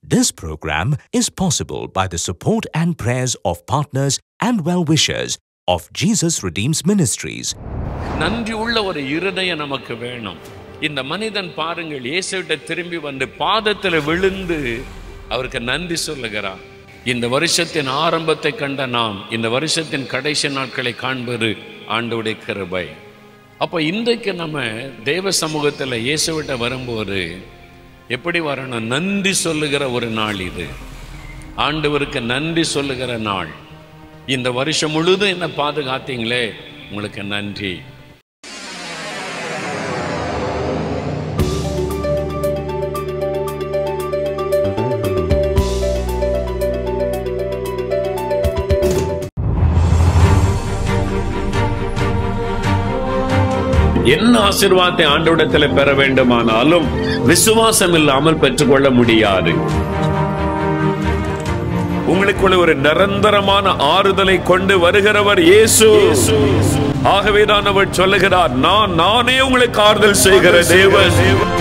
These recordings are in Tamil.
This program is possible by the support and prayers of partners and well-wishers of Jesus Redeems Ministries. நன்றி உள்ள ஒரு இருதயம் நமக்கு வேணும் இந்த மனிதன் பாருங்கள் இயேசுவிட்ட திரும்பி வந்து பாதத்தில் விழுந்து அவருக்கு நன்றி சொல்லுகிறார் இந்த வருஷத்தின் ஆரம்பத்தை கண்ட நாம் இந்த வருஷத்தின் கடைசி நாட்களை காண்பது ஆண்டவுடைய கிருபை அப்போ இன்றைக்கு நம்ம தேவ சமூகத்தில் இயேசுவிட்ட வரும்போது எப்படி வரணும் நன்றி சொல்லுகிற ஒரு நாள் இது ஆண்டவருக்கு நன்றி சொல்லுகிற நாள் இந்த வருஷம் முழுதும் என்ன பாதுகாத்தீங்களே உங்களுக்கு நன்றி என்ன ஆசீர்வாதத்தை ஆண்டவிடத்தில் பெற வேண்டுமானாலும் விசுவாசம் இல்லாமல் பெற்றுக்கொள்ள முடியாது உங்களுக்குள்ள ஒரு நிரந்தரமான ஆறுதலை கொண்டு வருகிறவர் இயேசு ஆகவேதான் அவர் சொல்லுகிறார் நான் நானே உங்களுக்கு ஆறுதல் செய்கிற தேவன்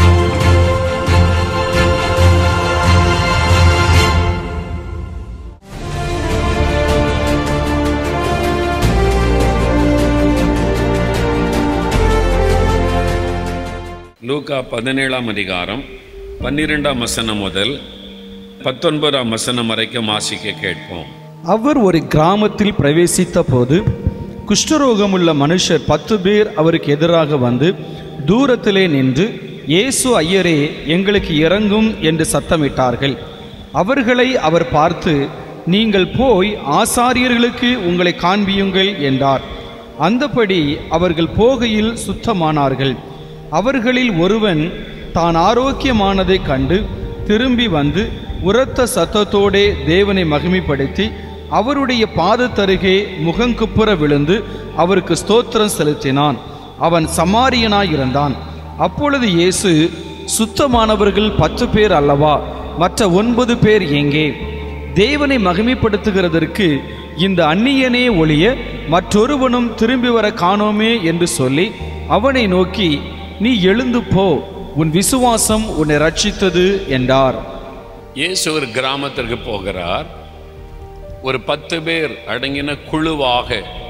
லூகா பதினேழாம் அதிகாரம் பன்னிரெண்டாம் வசனம் முதல் பத்தொன்பதாம் வசனம் வரைக்கும் வாசிக்க கேட்போம் அவர் ஒரு கிராமத்தில் பிரவேசித்த போது குஷ்டரோகமுள்ள மனுஷர் பத்து பேர் அவருக்கு எதிராக வந்து தூரத்திலே நின்று இயேசு ஐயரே எங்களுக்கு இறங்கும் என்று சத்தமிட்டார்கள் அவர்களை அவர் பார்த்து நீங்கள் போய் ஆசாரியர்களுக்கு உங்களை காண்பியுங்கள் என்றார் அந்தபடி அவர்கள் போகையில் சுத்தமானார்கள் அவர்களில் ஒருவன் தான் ஆரோக்கியமானதைக் கண்டு திரும்பி வந்து உரத்த சத்தத்தோடே தேவனை மகிமைப்படுத்தி அவருடைய பாதத்தருகே முகங்குப்புற விழுந்து அவருக்கு ஸ்தோத்திரம் செலுத்தினான் அவன் சமாரியனாயிருந்தான் அப்பொழுது இயேசு சுத்தமானவர்கள் பத்து பேர் அல்லவா மற்ற ஒன்பது பேர் எங்கே தேவனை மகிமைப்படுத்துகிறதற்கு இந்த அந்நியனே ஒழிய மற்றொருவனும் திரும்பி வர காணோமே என்று சொல்லி அவனை நோக்கி நீ எழுந்து போ உன் விசுவாசம் உன்னை ரட்சித்தது என்றார் இயேசு ஒரு கிராமத்திற்கு போகிறார் ஒரு பத்து பேர் அடங்கின குழுவாக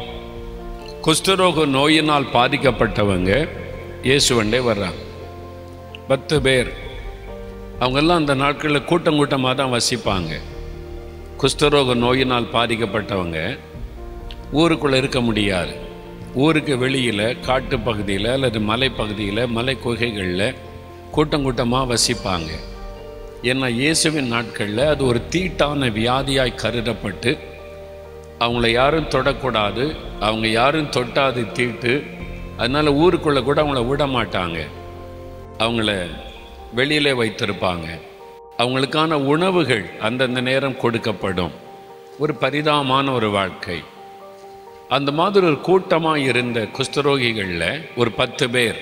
குஷ்டரோக நோயினால் பாதிக்கப்பட்டவங்க இயேசுவண்டே வர்றாங்க பத்து பேர் அவங்கெல்லாம் அந்த நாட்களில் கூட்டம் கூட்டமாக தான் வசிப்பாங்க குஷ்டரோக நோயினால் பாதிக்கப்பட்டவங்க ஊருக்குள்ளே இருக்க முடியாது ஊருக்கு வெளியில் காட்டு பகுதியில் அல்லது மலைப்பகுதியில் மலை குகைகளில் கூட்டம் கூட்டமாக வசிப்பாங்க ஏன்னா இயேசுவின் நாட்களில் அது ஒரு தீட்டான வியாதியாய் கருதப்பட்டு அவங்கள யாரும் தொடக்கூடாது அவங்க யாரும் தொட்டாது தீட்டு அதனால் ஊருக்குள்ளே கூட அவங்கள விட மாட்டாங்க அவங்கள வெளியிலே வைத்திருப்பாங்க அவங்களுக்கான உணவுகள் அந்தந்த நேரம் கொடுக்கப்படும் ஒரு பரிதாபமான ஒரு வாழ்க்கை அந்த மாதிரி ஒரு கூட்டமாக இருந்த குஷ்டரோகிகளில் ஒரு பத்து பேர்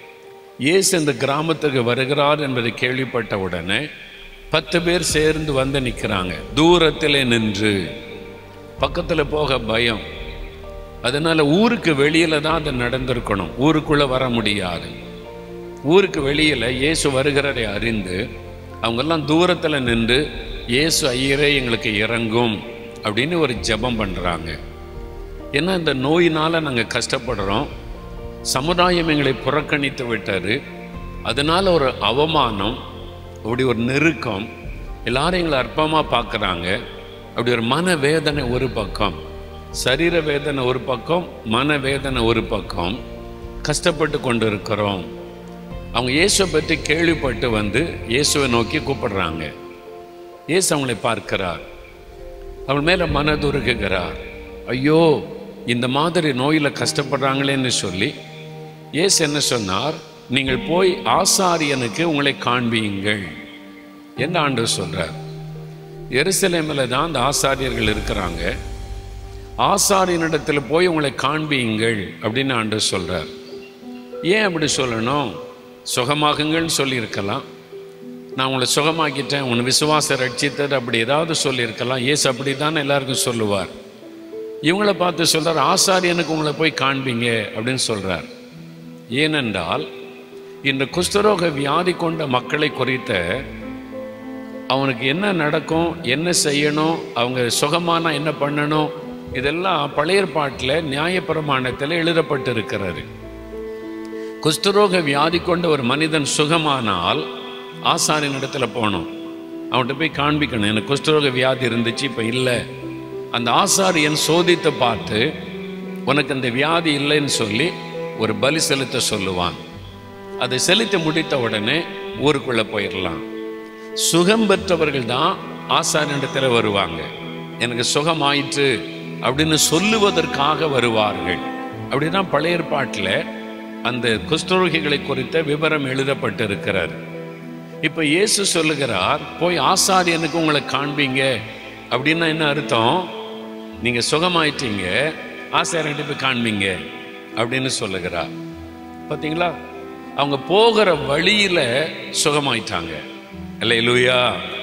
இயேசு இந்த கிராமத்துக்கு வருகிறார் என்பதை கேள்விப்பட்ட உடனே பத்து பேர் சேர்ந்து வந்து நிற்கிறாங்க தூரத்தில் நின்று பக்கத்தில் போக பயம் அதனால் ஊருக்கு வெளியில் தான் அது நடந்திருக்கணும் ஊருக்குள்ளே வர முடியாது ஊருக்கு வெளியில் இயேசு வருகிறதை அறிந்து அவங்கெல்லாம் தூரத்தில் நின்று இயேசு ஐயரே எங்களுக்கு இறங்கும் அப்படின்னு ஒரு ஜெபம் பண்ணுறாங்க ஏன்னா இந்த நோயினால் நாங்கள் கஷ்டப்படுறோம் சமுதாயம் எங்களை புறக்கணித்து விட்டாரு அதனால் ஒரு அவமானம் அப்படி ஒரு நெருக்கம் எல்லாரும் எங்களை அற்பமாக பார்க்குறாங்க அப்படி ஒரு மன வேதனை ஒரு பக்கம் சரீர வேதனை ஒரு பக்கம் மன வேதனை ஒரு பக்கம் கஷ்டப்பட்டு கொண்டு இருக்கிறோம் அவங்க இயேசுவை பற்றி கேள்விப்பட்டு வந்து இயேசுவை நோக்கி கூப்பிடுறாங்க இயேசு அவங்களை பார்க்கிறார் அவள் மேலே மனதுருகுகிறார் ஐயோ இந்த மாதிரி நோயில் கஷ்டப்படுறாங்களேன்னு சொல்லி இயேசு என்ன சொன்னார் நீங்கள் போய் ஆசாரியனுக்கு உங்களை காண்பியுங்கள் என்ன ஆண்டு சொல்றார் எருசலேமில் தான் அந்த ஆசாரியர்கள் இருக்கிறாங்க ஆசாரியனிடத்தில் போய் உங்களை காண்பியுங்கள் அப்படின்னு ஆண்டு சொல்றார் ஏன் அப்படி சொல்லணும் சுகமாகுங்கள்னு சொல்லியிருக்கலாம் நான் உங்களை சுகமாக்கிட்டேன் உன் விசுவாச ரட்சித்தது அப்படி ஏதாவது சொல்லியிருக்கலாம் ஏசு அப்படி தான் எல்லாருக்கும் சொல்லுவார் இவங்கள பார்த்து சொல்றார் ஆசாரியனுக்கு உங்களை போய் காண்பீங்க அப்படின்னு சொல்றார் ஏனென்றால் இந்த குஷ்டரோக வியாதி கொண்ட மக்களை குறித்த அவனுக்கு என்ன நடக்கும் என்ன செய்யணும் அவங்க சுகமானா என்ன பண்ணணும் இதெல்லாம் பழைய பாட்டில் நியாயப்பிரமாணத்தில் எழுதப்பட்டு இருக்கிறாரு குஷ்டரோக வியாதி கொண்ட ஒரு மனிதன் சுகமானால் ஆசாரின் இடத்துல போகணும் அவன்கிட்ட போய் காண்பிக்கணும் எனக்கு குஷ்டரோக வியாதி இருந்துச்சு இப்போ இல்லை அந்த ஆசாரியன் சோதித்து பார்த்து உனக்கு அந்த வியாதி இல்லைன்னு சொல்லி ஒரு பலி செலுத்த சொல்லுவான் அதை செலுத்தி முடித்த உடனே ஊருக்குள்ள போயிடலாம் சுகம் பெற்றவர்கள் தான் ஆசாரியனிடத்தில் வருவாங்க எனக்கு சுகம் ஆயிற்று அப்படின்னு சொல்லுவதற்காக வருவார்கள் அப்படிதான் பழைய ஏற்பாட்டில் அந்த குஷ்டரோகிகளை குறித்த விவரம் எழுதப்பட்டிருக்கிறார் இப்போ இயேசு சொல்லுகிறார் போய் ஆசாரியனுக்கு உங்களை காண்பீங்க அப்படின்னா என்ன அர்த்தம் நீங்க சுகமாயிட்டீங்க ஆசாரியன்கிட்ட போய் காண்பீங்க அப்படின்னு சொல்லுகிறார் பார்த்தீங்களா அவங்க போகிற வழியில சுகமாயிட்டாங்க இல்லை லூயா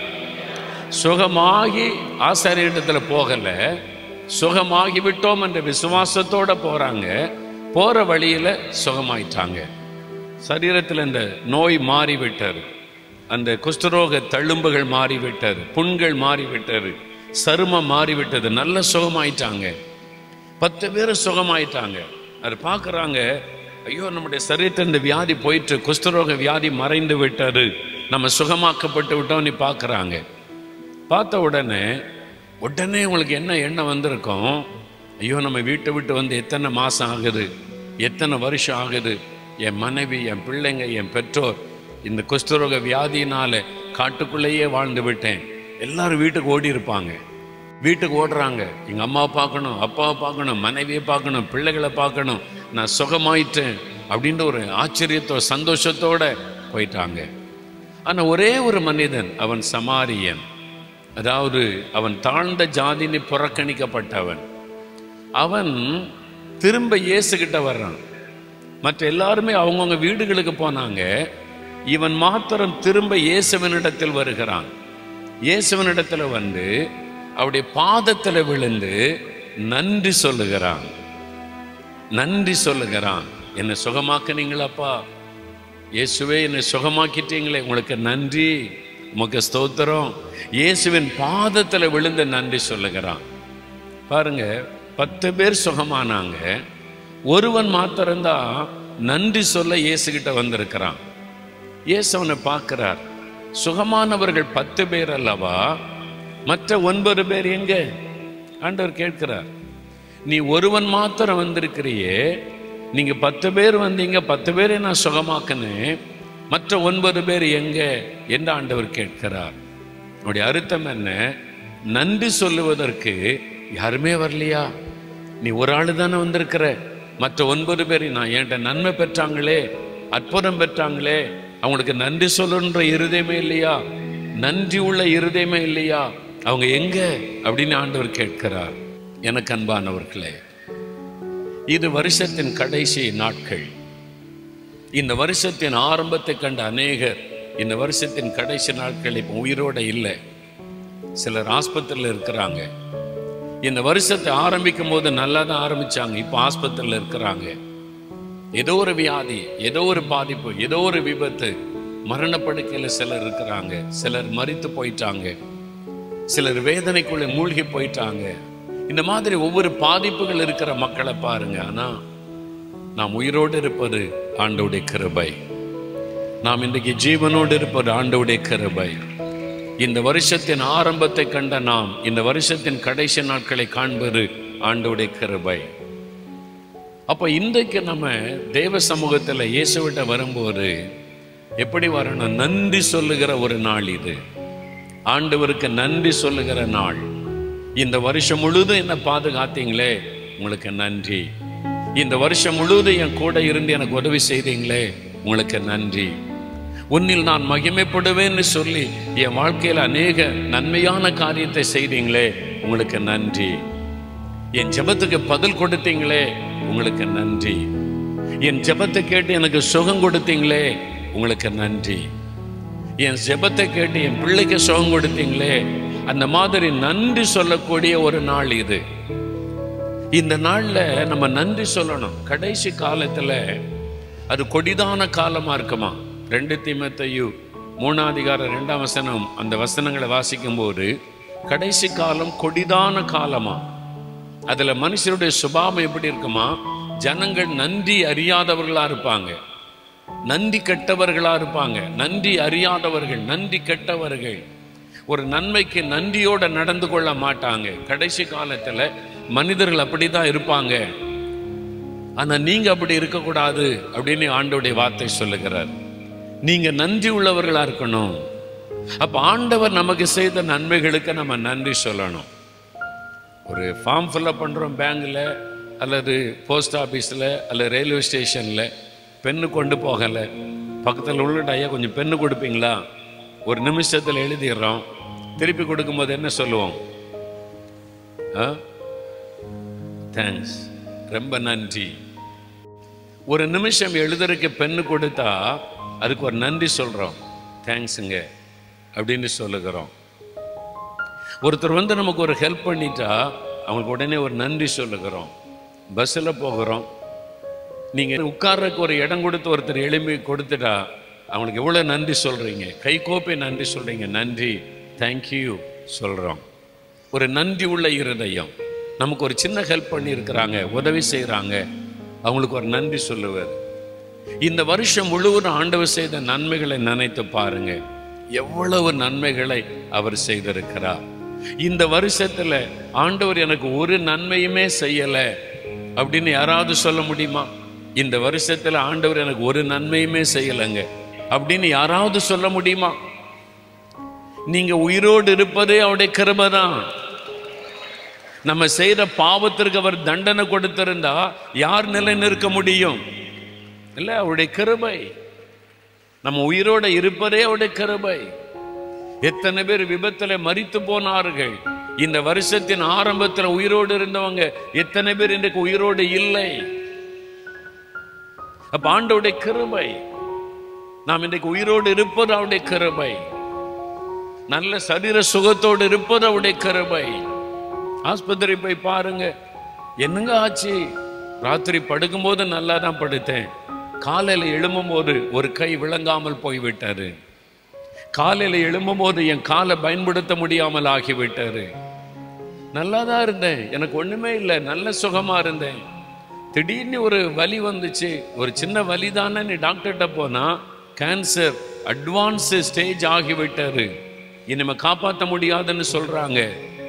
சுகமாகி ஆசாரியனிடத்துல போகல சுகமாகி விட்டோம் என்ற விசுவாசத்தோட போறாங்க போற வழியில சுகமாயிட்டாங்க சரீரத்தில் இந்த நோய் மாறிவிட்டாரு அந்த குஷ்டரோக தழும்புகள் மாறிவிட்டாரு புண்கள் மாறிவிட்டாரு சருமம் மாறிவிட்டது நல்ல சுகமாயிட்டாங்க பத்து பேர் சுகமாயிட்டாங்க அது பார்க்குறாங்க ஐயோ நம்முடைய சரீரத்தில் இந்த வியாதி போயிட்டு குஷ்டரோக வியாதி மறைந்து விட்டாரு நம்ம சுகமாக்கப்பட்டு விட்டோம்னு பார்க்குறாங்க பார்த்த உடனே உடனே உங்களுக்கு என்ன எண்ணம் வந்திருக்கும் ஐயோ நம்ம வீட்டை விட்டு வந்து எத்தனை மாதம் ஆகுது எத்தனை வருஷம் ஆகுது என் மனைவி என் பிள்ளைங்க என் பெற்றோர் இந்த குஷ்டரோக வியாதியினால காட்டுக்குள்ளேயே வாழ்ந்து விட்டேன் எல்லாரும் வீட்டுக்கு ஓடி இருப்பாங்க வீட்டுக்கு ஓடுறாங்க எங்க அம்மாவை பார்க்கணும் அப்பாவை பார்க்கணும் மனைவியை பார்க்கணும் பிள்ளைகளை பார்க்கணும் நான் சுகமாயிட்டேன் அப்படின்ற ஒரு ஆச்சரியத்தோ சந்தோஷத்தோட போயிட்டாங்க ஆனா ஒரே ஒரு மனிதன் அவன் சமாரியன் அதாவது அவன் தாழ்ந்த ஜாதினி புறக்கணிக்கப்பட்டவன் அவன் திரும்ப இயேசுகிட்ட வர்றான் மற்ற எல்லாருமே அவங்கவுங்க வீடுகளுக்கு போனாங்க இவன் மாத்திரம் திரும்ப இயேசுவனிடத்தில் வருகிறான் இயேசுவனிடத்தில் வந்து அவருடைய பாதத்தில் விழுந்து நன்றி சொல்லுகிறான் நன்றி சொல்லுகிறான் என்னை சுகமாக்குனீங்களாப்பா இயேசுவே என்னை சுகமாக்கிட்டீங்களே உங்களுக்கு நன்றி உமக்கு ஸ்தோத்திரம் இயேசுவின் பாதத்தில் விழுந்து நன்றி சொல்லுகிறான் பாருங்க பத்து பேர் சுகமானாங்க ஒருவன் மாத்திரம்தான் நன்றி சொல்ல இயேசுகிட்ட வந்திருக்கிறான் இயேசு அவனை பார்க்கிறார் சுகமானவர்கள் பத்து பேர் அல்லவா மற்ற ஒன்பது பேர் எங்க ஆண்டவர் கேட்கிறார் நீ ஒருவன் மாத்திரம் வந்திருக்கிறியே நீங்க பத்து பேர் வந்தீங்க பத்து பேரை நான் சுகமாக்கினேன் மற்ற ஒன்பது பேர் எங்க என்று ஆண்டவர் கேட்கிறார் அவருடைய அர்த்தம் என்ன நன்றி சொல்லுவதற்கு யாருமே வரலையா நீ ஒரு ஆளு தானே வந்திருக்கிற மற்ற ஒன்பது பேர் நான் என்கிட்ட நன்மை பெற்றாங்களே அற்புதம் பெற்றாங்களே அவங்களுக்கு நன்றி சொல்லணுன்ற இருதயமே இல்லையா நன்றி உள்ள இருதயமே இல்லையா அவங்க எங்க அப்படின்னு ஆண்டவர் கேட்கிறார் எனக்கு அன்பானவர்களே இது வருஷத்தின் கடைசி நாட்கள் இந்த வருஷத்தின் ஆரம்பத்தை கண்ட அநேகர் இந்த வருஷத்தின் கடைசி நாட்கள் இப்போ உயிரோட இல்லை சிலர் ஆஸ்பத்திரியில் இருக்கிறாங்க இந்த வருஷத்தை ஆரம்பிக்கும் போது நல்லா தான் ஆரம்பிச்சாங்க இப்போ ஆஸ்பத்திரியில் இருக்கிறாங்க ஏதோ ஒரு வியாதி ஏதோ ஒரு பாதிப்பு ஏதோ ஒரு விபத்து மரணப்படுக்கையில் சிலர் இருக்கிறாங்க சிலர் மரித்து போயிட்டாங்க சிலர் வேதனைக்குள்ளே மூழ்கி போயிட்டாங்க இந்த மாதிரி ஒவ்வொரு பாதிப்புகள் இருக்கிற மக்களை பாருங்க ஆனா நாம் உயிரோடு இருப்பது ஆண்டவுடைய கிருபை நாம் இன்றைக்கு ஜீவனோடு இருப்பது ஆண்டவுடைய கிருபை இந்த வருஷத்தின் ஆரம்பத்தை கண்ட நாம் இந்த வருஷத்தின் கடைசி நாட்களை காண்பது ஆண்டவுடைய கிருபை அப்போ இன்றைக்கு நம்ம தேவ சமூகத்தில் இயேசுவிட்ட வரும்போது எப்படி வரணும் நன்றி சொல்லுகிற ஒரு நாள் இது ஆண்டவருக்கு நன்றி சொல்லுகிற நாள் இந்த வருஷம் முழுதும் என்ன பாதுகாத்தீங்களே உங்களுக்கு நன்றி இந்த வருஷம் முழுவதும் என் கூட இருந்து எனக்கு உதவி செய்தீங்களே உங்களுக்கு நன்றி உன்னில் நான் மகிமைப்படுவேன்னு சொல்லி என் வாழ்க்கையில் அநேக நன்மையான காரியத்தை செய்தீங்களே உங்களுக்கு நன்றி என் ஜெபத்துக்கு பதில் கொடுத்தீங்களே உங்களுக்கு நன்றி என் ஜெபத்தை கேட்டு எனக்கு சுகம் கொடுத்தீங்களே உங்களுக்கு நன்றி என் ஜெபத்தை கேட்டு என் பிள்ளைக்கு சுகம் கொடுத்தீங்களே அந்த மாதிரி நன்றி சொல்லக்கூடிய ஒரு நாள் இது இந்த நாள்ல நம்ம நன்றி சொல்லணும் கடைசி காலத்துல அது கொடிதான காலமா இருக்குமா ரெண்டு தீமத்தையு மூணாம் அதிகாரம் ரெண்டாம் வசனம் அந்த வசனங்களை வாசிக்கும்போது கடைசி காலம் கொடிதான காலமா அதுல மனுஷருடைய சுபாவம் எப்படி இருக்குமா ஜனங்கள் நன்றி அறியாதவர்களா இருப்பாங்க நன்றி கெட்டவர்களா இருப்பாங்க நன்றி அறியாதவர்கள் நன்றி கெட்டவர்கள் ஒரு நன்மைக்கு நன்றியோட நடந்து கொள்ள மாட்டாங்க கடைசி காலத்துல மனிதர்கள் அப்படிதான் இருப்பாங்க ஆனா நீங்க அப்படி இருக்கக்கூடாது அப்படின்னு ஆண்டோடைய வார்த்தை சொல்லுகிறார் நீங்க நன்றி உள்ளவர்களா இருக்கணும் அப்ப ஆண்டவர் நமக்கு செய்த நன்மைகளுக்கு நம்ம நன்றி சொல்லணும் ஒரு ஃபார்ம் ஃபில்அப் பண்ணுறோம் பேங்கில் அல்லது போஸ்ட் ஆஃபீஸில் அல்லது ரயில்வே ஸ்டேஷனில் பென்னு கொண்டு போகலை பக்கத்தில் உள்ள ஐயா கொஞ்சம் பென்னு கொடுப்பீங்களா ஒரு நிமிஷத்தில் எழுதிடுறோம் திருப்பி கொடுக்கும்போது என்ன சொல்லுவோம் ஆ தேங்க்ஸ் ரொம்ப நன்றி ஒரு நிமிஷம் எழுதுறதுக்கு பென்னு கொடுத்தா அதுக்கு ஒரு நன்றி சொல்கிறோம் தேங்க்ஸுங்க அப்படின்னு சொல்லுகிறோம் ஒருத்தர் வந்து நமக்கு ஒரு ஹெல்ப் பண்ணிட்டா அவங்களுக்கு உடனே ஒரு நன்றி சொல்லுகிறோம் பஸ்ஸில் போகிறோம் நீங்கள் உட்கார்றதுக்கு ஒரு இடம் கொடுத்து ஒருத்தர் எளிமை கொடுத்துட்டா அவங்களுக்கு எவ்வளோ நன்றி சொல்கிறீங்க கை கோப்பை நன்றி சொல்கிறீங்க நன்றி தேங்க்யூ சொல்கிறோம் ஒரு நன்றி உள்ள இருதயம் நமக்கு ஒரு சின்ன ஹெல்ப் பண்ணியிருக்கிறாங்க உதவி செய்கிறாங்க அவங்களுக்கு ஒரு நன்றி சொல்லுவார் இந்த வருஷம் முழுவதும் ஆண்டவர் செய்த நன்மைகளை நினைத்து பாருங்க எவ்வளவு நன்மைகளை அவர் செய்திருக்கிறார் இந்த வருஷத்துல ஆண்டவர் எனக்கு ஒரு நன்மையுமே செய்யல அப்படின்னு யாராவது சொல்ல முடியுமா இந்த வருஷத்துல ஆண்டவர் எனக்கு ஒரு நன்மையுமே செய்யலைங்க அப்படின்னு யாராவது சொல்ல முடியுமா நீங்க உயிரோடு இருப்பதே அவருடைய கிருபை தான் நம்ம செய்த பாவத்திற்கு அவர் தண்டனை கொடுத்திருந்தா யார் நிலை நிற்க முடியும் இல்ல அவருடைய கிருபை நம்ம உயிரோட இருப்பதே அவருடைய கிருபை எத்தனை பேர் விபத்துல மரித்து போனார்கள் இந்த வருஷத்தின் ஆரம்பத்தில் உயிரோடு இருந்தவங்க எத்தனை பேர் இன்றைக்கு உயிரோடு இல்லை அப்ப ஆண்டவுடைய கிருபை நாம் இன்றைக்கு உயிரோடு இருப்பது அவருடைய கிருபை நல்ல சரீர சுகத்தோடு இருப்பது அவருடைய கிருபை ஆஸ்பத்திரி போய் பாருங்க என்னங்க ஆச்சு ராத்திரி படுக்கும்போது நல்லா தான் படுத்தேன் காலையில் எழும்பும் போது ஒரு கை விளங்காமல் போய்விட்டாரு காலையில் எழும்பும் போது என் காலை பயன்படுத்த முடியாமல் ஆகிவிட்டாரு நல்லா தான் இருந்தேன் எனக்கு ஒண்ணுமே இல்லை நல்ல சுகமா இருந்தேன் திடீர்னு ஒரு வலி வந்துச்சு ஒரு சின்ன வலி தானே நீ டாக்டர்கிட்ட போனா கேன்சர் அட்வான்ஸ் ஸ்டேஜ் ஆகிவிட்டாரு இனிமே காப்பாற்ற முடியாதுன்னு சொல்றாங்க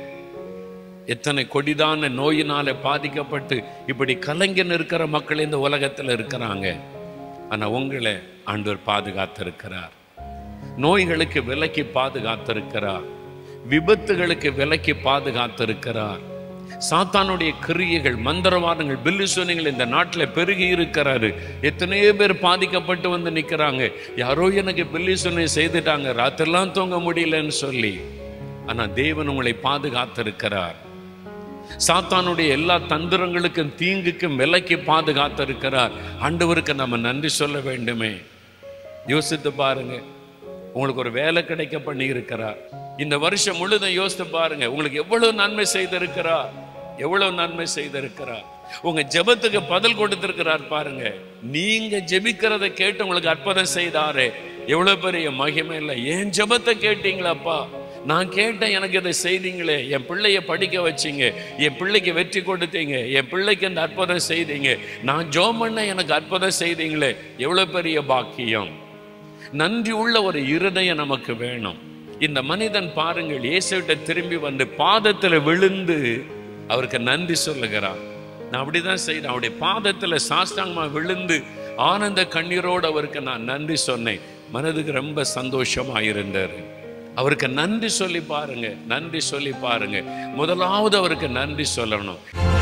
எத்தனை கொடிதான நோயினால பாதிக்கப்பட்டு இப்படி கலங்கி நிற்கிற மக்கள் இந்த உலகத்தில் இருக்கிறாங்க ஆனா உங்களை ஆண்டவர் பாதுகாத்திருக்கிறார் நோய்களுக்கு விலக்கி பாதுகாத்திருக்கிறார் விபத்துகளுக்கு விலக்கி பாதுகாத்திருக்கிறார் சாத்தானுடைய கிரியைகள் மந்திரவாதங்கள் பில்லு சோனிகள் இந்த நாட்டில் பெருகி இருக்கிறாரு எத்தனையோ பேர் பாதிக்கப்பட்டு வந்து நிற்கிறாங்க யாரோ எனக்கு பில்லி சோனை செய்துட்டாங்க ராத்திரெல்லாம் தூங்க முடியலன்னு சொல்லி ஆனா தேவன் உங்களை பாதுகாத்திருக்கிறார் சாத்தானுடைய எல்லா தந்திரங்களுக்கும் தீங்குக்கும் விலக்கி பாதுகாத்திருக்கிறார் ஆண்டவருக்கு நம்ம நன்றி சொல்ல வேண்டுமே யோசித்து பாருங்க உங்களுக்கு ஒரு வேலை கிடைக்க பண்ணி இருக்கிறார் இந்த வருஷம் முழுதும் யோசித்து பாருங்க உங்களுக்கு எவ்வளவு நன்மை செய்திருக்கிறார் எவ்வளவு நன்மை செய்திருக்கிறார் உங்க ஜெபத்துக்கு பதில் கொடுத்திருக்கிறார் பாருங்க நீங்க ஜெபிக்கிறதை கேட்டு உங்களுக்கு அற்புதம் செய்தாரே எவ்வளவு பெரிய மகிமை இல்லை என் ஜெபத்தை கேட்டீங்களாப்பா நான் கேட்டேன் எனக்கு இதை செய்தீங்களே என் பிள்ளைய படிக்க வச்சீங்க என் பிள்ளைக்கு வெற்றி கொடுத்தீங்க என் பிள்ளைக்கு இந்த அற்புதம் செய்தீங்க நான் ஜோம் பண்ண எனக்கு அற்புதம் செய்தீங்களே எவ்வளவு பெரிய பாக்கியம் நன்றி உள்ள ஒரு இருதயம் நமக்கு வேணும் இந்த மனிதன் பாருங்கள் இயேசுவிட்ட திரும்பி வந்து பாதத்தில் விழுந்து அவருக்கு நன்றி சொல்லுகிறான் நான் அப்படிதான் செய்தேன் அவருடைய பாதத்தில் சாஸ்தாங்கமா விழுந்து ஆனந்த கண்ணீரோடு அவருக்கு நான் நன்றி சொன்னேன் மனதுக்கு ரொம்ப சந்தோஷமா இருந்தார் அவருக்கு நன்றி சொல்லி பாருங்க நன்றி சொல்லி பாருங்க முதலாவது அவருக்கு நன்றி சொல்லணும்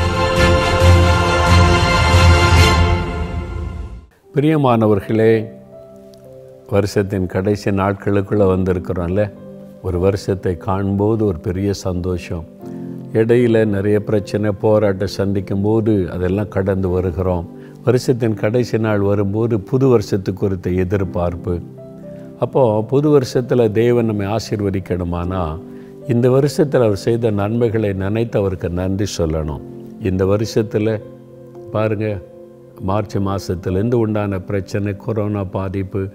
பிரியமானவர்களே வருஷத்தின் கடைசி நாட்களுக்குள்ளே வந்திருக்கிறோம்ல ஒரு வருஷத்தை காணும்போது ஒரு பெரிய சந்தோஷம் இடையில நிறைய பிரச்சனை போராட்டம் சந்திக்கும் போது அதெல்லாம் கடந்து வருகிறோம் வருஷத்தின் கடைசி நாள் வரும்போது புது வருஷத்துக்கு குறித்த எதிர்பார்ப்பு அப்போது புது வருஷத்தில் தேவன் நம்மை ஆசீர்வதிக்கணுமானா இந்த வருஷத்தில் அவர் செய்த நன்மைகளை நினைத்து அவருக்கு நன்றி சொல்லணும் இந்த வருஷத்தில் பாருங்கள் மார்ச் மாதத்துலேருந்து உண்டான பிரச்சனை கொரோனா பாதிப்பு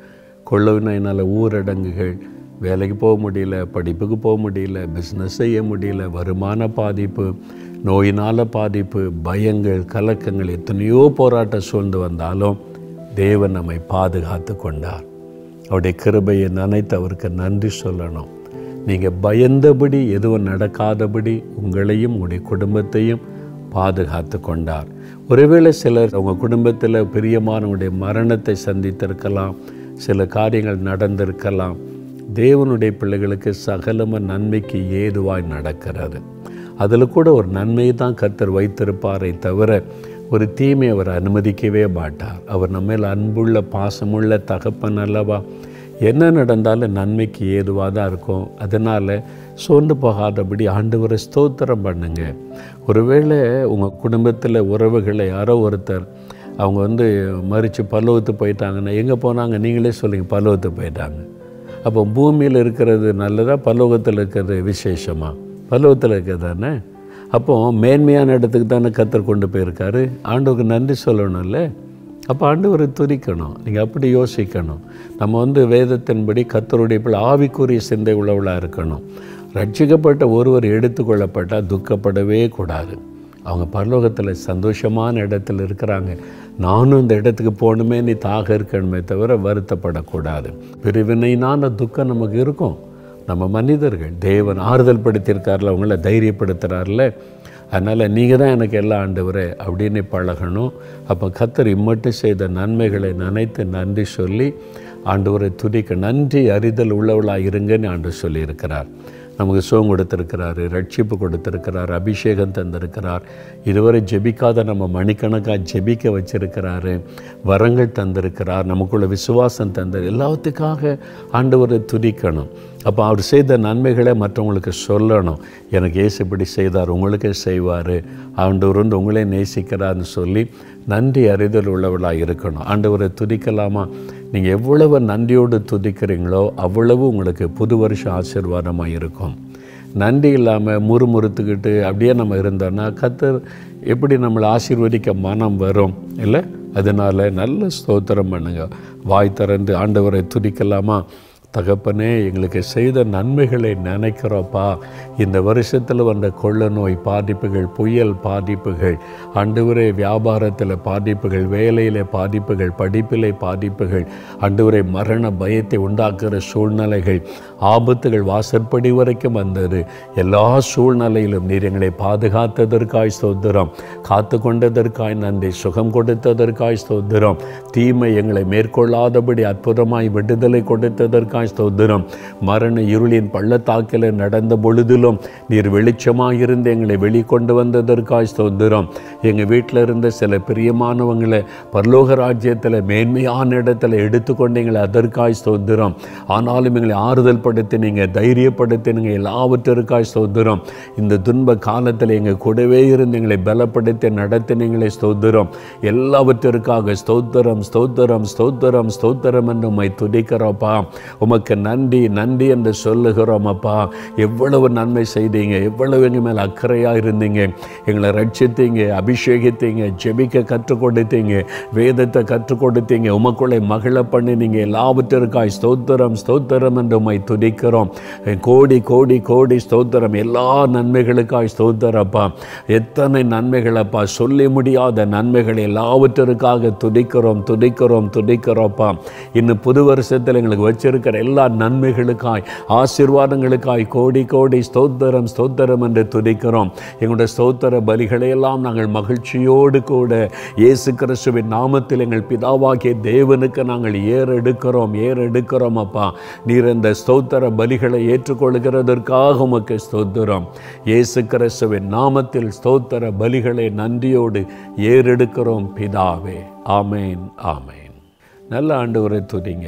கொள்ளவினால் ஊரடங்குகள் வேலைக்கு போக முடியல படிப்புக்கு போக முடியல பிஸ்னஸ் செய்ய முடியல வருமான பாதிப்பு நோயினால் பாதிப்பு பயங்கள் கலக்கங்கள் எத்தனையோ போராட்டம் சூழ்ந்து வந்தாலும் தேவன் நம்மை பாதுகாத்து கொண்டார் அவருடைய கிருபையை நினைத்து அவருக்கு நன்றி சொல்லணும் நீங்கள் பயந்தபடி எதுவும் நடக்காதபடி உங்களையும் உங்களுடைய குடும்பத்தையும் பாதுகாத்து கொண்டார் ஒருவேளை சிலர் உங்கள் குடும்பத்தில் பிரியமானவங்களுடைய மரணத்தை சந்தித்திருக்கலாம் சில காரியங்கள் நடந்திருக்கலாம் தேவனுடைய பிள்ளைகளுக்கு சகலம நன்மைக்கு ஏதுவாய் நடக்கிறது அதில் கூட ஒரு நன்மையை தான் கர்த்தர் வைத்திருப்பாரை தவிர ஒரு தீமை அவர் அனுமதிக்கவே மாட்டார் அவர் நம்ம மேல் அன்புள்ள பாசமுள்ள தகப்பன் அல்லவா என்ன நடந்தாலும் நன்மைக்கு ஏதுவாக தான் இருக்கும் அதனால் சோர்ந்து போகாதபடி ஆண்டவரை ஸ்தோத்திரம் பண்ணுங்க ஒருவேளை உங்கள் குடும்பத்தில் உறவுகளை யாரோ ஒருத்தர் அவங்க வந்து மறித்து பல்லவத்து போயிட்டாங்கன்னா எங்கே போனாங்க நீங்களே சொல்லுங்க பல்லவத்து போயிட்டாங்க அப்போ பூமியில் இருக்கிறது நல்லதா பல்லோகத்தில் இருக்கிறது விசேஷமா பல்லவத்தில் இருக்கிறது தானே அப்போ மேன்மையான இடத்துக்கு தானே கத்தர் கொண்டு போயிருக்காரு ஆண்டவருக்கு நன்றி சொல்லணும்ல அப்போ ஆண்டவரை துதிக்கணும் நீங்கள் அப்படி யோசிக்கணும் நம்ம வந்து வேதத்தின்படி கத்தருடைய பிள்ளை ஆவிக்குரிய சிந்தை உள்ளவளாக இருக்கணும் ரட்சிக்கப்பட்ட ஒருவர் எடுத்துக்கொள்ளப்பட்டால் துக்கப்படவே கூடாது அவங்க பரலோகத்தில் சந்தோஷமான இடத்துல இருக்கிறாங்க நானும் இந்த இடத்துக்கு போகணுமே நீ தாக இருக்கணுமே தவிர வருத்தப்படக்கூடாது பிரிவினைனான துக்கம் நமக்கு இருக்கும் நம்ம மனிதர்கள் தேவன் ஆறுதல் படுத்தியிருக்கார்ல அவங்கள தைரியப்படுத்துகிறார்ல அதனால் நீங்கள் தான் எனக்கு எல்லாம் ஆண்டவரே அப்படின்னு பழகணும் அப்போ கத்தர் இம்மட்டு செய்த நன்மைகளை நினைத்து நன்றி சொல்லி ஆண்டவரை துதிக்க நன்றி அறிதல் உள்ளவளாக இருங்கன்னு ஆண்டு சொல்லியிருக்கிறார் நமக்கு சுகம் கொடுத்துருக்கிறாரு ரட்சிப்பு கொடுத்துருக்கிறார் அபிஷேகம் தந்திருக்கிறார் இதுவரை ஜெபிக்காத நம்ம மணிக்கணக்காக ஜெபிக்க வச்சிருக்கிறாரு வரங்கள் தந்திருக்கிறார் நமக்குள்ள விசுவாசம் தந்தது எல்லாத்துக்காக ஆண்டவரை துதிக்கணும் அப்போ அவர் செய்த நன்மைகளை மற்றவங்களுக்கு சொல்லணும் எனக்கு ஏசு இப்படி செய்தார் உங்களுக்கே செய்வார் ஆண்டவர் வந்து உங்களே நேசிக்கிறார்னு சொல்லி நன்றி அறிதல் உள்ளவளாக இருக்கணும் ஆண்டவரை துதிக்கலாமா நீங்கள் எவ்வளவு நன்றியோடு துதிக்கிறீங்களோ அவ்வளவு உங்களுக்கு புது வருஷம் ஆசீர்வாதமாக இருக்கும் நன்றி இல்லாமல் முறுமுறுத்துக்கிட்டு அப்படியே நம்ம இருந்தோன்னா கத்தர் எப்படி நம்மளை ஆசீர்வதிக்க மனம் வரும் இல்லை அதனால் நல்ல ஸ்தோத்திரம் பண்ணுங்க வாய் திறந்து ஆண்டவரை துதிக்கலாமா தகப்பனே எங்களுக்கு செய்த நன்மைகளை நினைக்கிறோப்பா இந்த வருஷத்தில் வந்த கொள்ள நோய் பாதிப்புகள் புயல் பாதிப்புகள் அண்டுவரே வியாபாரத்தில் பாதிப்புகள் வேலையில் பாதிப்புகள் படிப்பிலே பாதிப்புகள் அண்டுவரை மரண பயத்தை உண்டாக்குற சூழ்நிலைகள் ஆபத்துகள் வாசற்படி வரைக்கும் வந்தது எல்லா சூழ்நிலையிலும் நீர் எங்களை பாதுகாத்ததற்காய் ஸ்தோத்திரம் காத்து கொண்டதற்காய் நன்றி சுகம் கொடுத்ததற்காய் ஸ்தோத்திரம் தீமை எங்களை மேற்கொள்ளாதபடி அற்புதமாய் விடுதலை கொடுத்ததற்காய் ஸ்தோத்திரம் மரண இருளின் பள்ளத்தாக்கில் நடந்த பொழுதிலும் நீர் வெளிச்சமாக இருந்து எங்களை வெளிக்கொண்டு வந்ததற்காய் ஸ்தோத்திரம் எங்கள் வீட்டில் இருந்த சில பிரியமானவங்களை பரலோக ராஜ்யத்தில் மேன்மையான இடத்துல எடுத்துக்கொண்டு எங்களை அதற்காய் ஸ்தோத்திரம் ஆனாலும் எங்களை ஆறுதல் படுத்தினீங்க தைரியப்படுத்தினீங்க எல்லாவற்றிற்காய் ஸ்தோத்திரம் இந்த துன்ப காலத்தில் எங்கள் கூடவே இருந்து எங்களை பலப்படுத்தி நடத்தினீங்களே ஸ்தோத்திரம் எல்லாவற்றிற்காக ஸ்தோத்திரம் ஸ்தோத்திரம் ஸ்தோத்திரம் ஸ்தோத்திரம் என்று உம்மை துதிக்கிறோப்பா உமக்கு நன்றி நன்றி என்று சொல்லுகிறோம் அப்பா எவ்வளவு நன்மை செய்தீங்க எவ்வளவு எங்கள் மேலே அக்கறையாக இருந்தீங்க எங்களை ரட்சித்தீங்க அபிஷேகித்தீங்க ஜெபிக்க கற்றுக் கொடுத்தீங்க வேதத்தை கற்றுக் கொடுத்தீங்க உமக்குள்ளே மகிழ பண்ணினீங்க எல்லாவற்றிற்காய் ஸ்தோத்திரம் ஸ்தோத்திரம் என்று உம்மை துதிக்கிறோம் கோடி கோடி கோடி ஸ்தோத்திரம் எல்லா நன்மைகளுக்காய் ஸ்தோத்திரப்பா எத்தனை நன்மைகளப்பா சொல்லி முடியாத நன்மைகள் எல்லாவற்றிற்காக துதிக்கிறோம் துதிக்கிறோம் துதிக்கிறோப்பா இன்னும் புது வருஷத்தில் எங்களுக்கு வச்சிருக்கிற எல்லா நன்மைகளுக்காய் ஆசீர்வாதங்களுக்காய் கோடி கோடி ஸ்தோத்திரம் ஸ்தோத்திரம் என்று துதிக்கிறோம் எங்களுடைய ஸ்தோத்திர பலிகளை எல்லாம் நாங்கள் மகிழ்ச்சியோடு கூட இயேசு கிறிஸ்துவின் நாமத்தில் எங்கள் பிதாவாகிய தேவனுக்கு நாங்கள் ஏறெடுக்கிறோம் ஏறெடுக்கிறோம் அப்பா நீர் இந்த ஸ்தோத்திர பலிகளை ஏற்றுக்கொள்கிறதற்காக உமக்கு ஸ்தோத்திரம் இயேசு கிறிஸ்துவின் நாமத்தில் ஸ்தோத்திர பலிகளை நன்றியோடு ஏறெடுக்கிறோம் பிதாவே ஆமேன் ஆமேன் நல்ல ஆண்டவரை துதிங்க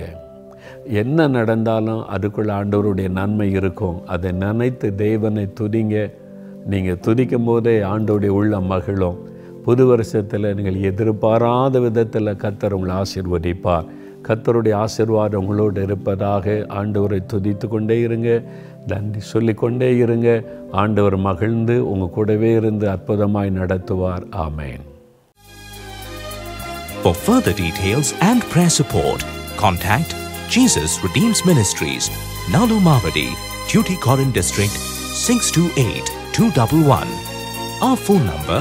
என்ன நடந்தாலும் அதுக்குள்ள ஆண்டவருடைய நன்மை இருக்கும் அதை நினைத்து தேவனை துதிங்க நீங்கள் துதிக்கும் போதே ஆண்டோடைய உள்ள மகிழும் புது வருஷத்தில் நீங்கள் எதிர்பாராத விதத்தில் கத்தர் உங்களை ஆசீர்வதிப்பார் கத்தருடைய ஆசீர்வாதம் உங்களோடு இருப்பதாக ஆண்டவரை துதித்து கொண்டே இருங்க நன்றி சொல்லிக்கொண்டே இருங்க ஆண்டவர் மகிழ்ந்து உங்கள் கூடவே இருந்து அற்புதமாய் நடத்துவார் ஆமேன் For further details and prayer support, contact Jesus Redeems Ministries, Nalu Mavadi, Tuticorin District, 628-211. Our phone number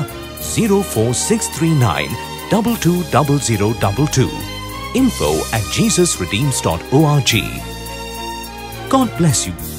04639 220022. Info at jesusredeems.org. God bless you.